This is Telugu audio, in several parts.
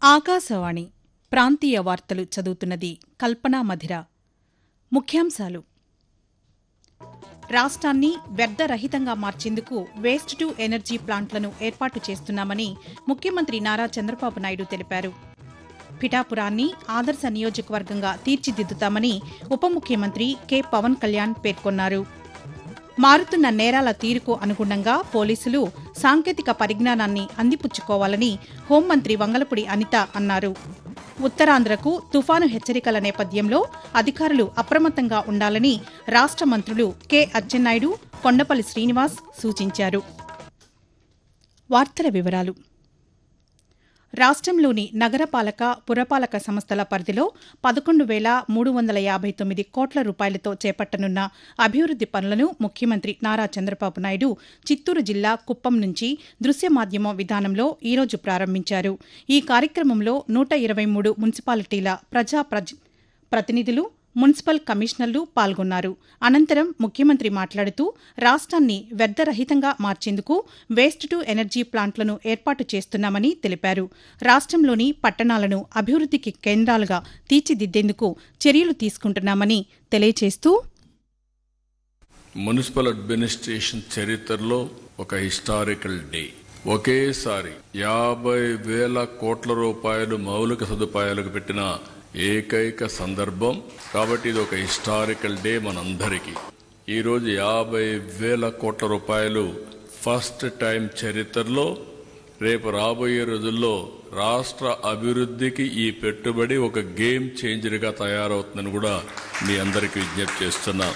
ఆకాశవాణి ప్రాంతీయ వార్తలు చదువుతున్నది కల్పనా మధిర ముఖ్యాంశాలు రాష్ట్రాన్ని వ్యర్థరహితంగా మార్చేందుకు వేస్ట్ టు ఎనర్జీ ప్లాంట్లను ఏర్పాటు చేస్తున్నామని ముఖ్యమంత్రి నారా చంద్రబాబు నాయుడు తెలిపారు పిఠాపురాన్ని ఆదర్శ నియోజకవర్గంగా తీర్చిదిద్దుతామని ఉప ముఖ్యమంత్రి కె పవన్ కళ్యాణ్ పేర్కొన్నారు మారుతున్న నేరాల తీరుకు అనుగుణంగా పోలీసులు సాంకేతిక పరిజ్ఞానాన్ని అందిపుచ్చుకోవాలని హోంమంత్రి వంగలపూడి అనిత అన్నారు ఉత్తరాంధ్రకు తుఫాను హెచ్చరికల నేపథ్యంలో అధికారులు అప్రమత్తంగా ఉండాలని రాష్ట మంత్రులు కె అచ్చెన్నాయుడు కొండపల్లి శ్రీనివాస్ సూచించారు వార్తల వివరాలు రాష్ట్రంలోని నగరపాలక పురపాలక సంస్థల పరిధిలో పదకొండు వేల మూడు వందల యాభై తొమ్మిది కోట్ల రూపాయలతో చేపట్టనున్న అభివృద్ది పనులను ముఖ్యమంత్రి నారా చంద్రబాబు నాయుడు చిత్తూరు జిల్లా కుప్పం నుంచి దృశ్య మాధ్యమం విధానంలో ఈరోజు ప్రారంభించారు ఈ కార్యక్రమంలో నూట ఇరవై మూడు మున్సిపాలిటీల ప్రజా ప్రజ్- ప్రతినిధులు మున్సిపల్ కమిషనర్లు పాల్గొన్నారు అనంతరం ముఖ్యమంత్రి మాట్లాడుతూ రాష్ట్రాన్ని వ్యర్థరహితంగా మార్చేందుకు వేస్ట్ టు ఎనర్జీ ప్లాంట్లను ఏర్పాటు చేస్తున్నామని తెలిపారు రాష్ట్రంలోని పట్టణాలను అభివృద్దికి కేంద్రాలుగా తీర్చిదిద్దేందుకు చర్యలు తీసుకుంటున్నామని తెలియజేస్తూ మున్సిపల్ అడ్మినిస్ట్రేషన్ చరిత్రలో ఒక హిస్టారికల్ డే ఒకేసారి యాభై వేల కోట్ల రూపాయలు మౌలిక సదుపాయాలకు పెట్టిన ఏకైక సందర్భం కాబట్టి ఇది ఒక హిస్టారికల్ డే మనందరికీ ఈరోజు యాభై వేల కోట్ల రూపాయలు ఫస్ట్ టైం చరిత్రలో రేపు రాబోయే రోజుల్లో రాష్ట్ర అభివృద్ధికి ఈ పెట్టుబడి ఒక గేమ్ చేంజర్గా తయారవుతుందని కూడా మీ అందరికీ విజ్ఞప్తి చేస్తున్నాను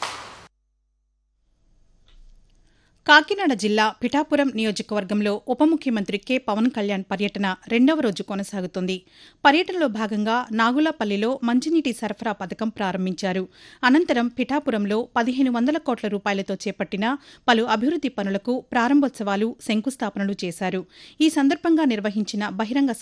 కాకినాడ జిల్లా పిఠాపురం నియోజకవర్గంలో ఉప ముఖ్యమంత్రి కె పవన్ కళ్యాణ్ పర్యటన రెండవ రోజు కొనసాగుతోంది పర్యటనలో భాగంగా నాగులపల్లిలో మంచినీటి సరఫరా పథకం ప్రారంభించారు అనంతరం పిఠాపురంలో పదిహేను వందల కోట్ల రూపాయలతో చేపట్టిన పలు అభివృద్ది పనులకు ప్రారంభోత్సవాలు శంకుస్థాపనలు చేశారు ఈ సందర్భంగా నిర్వహించిన బహిరంగ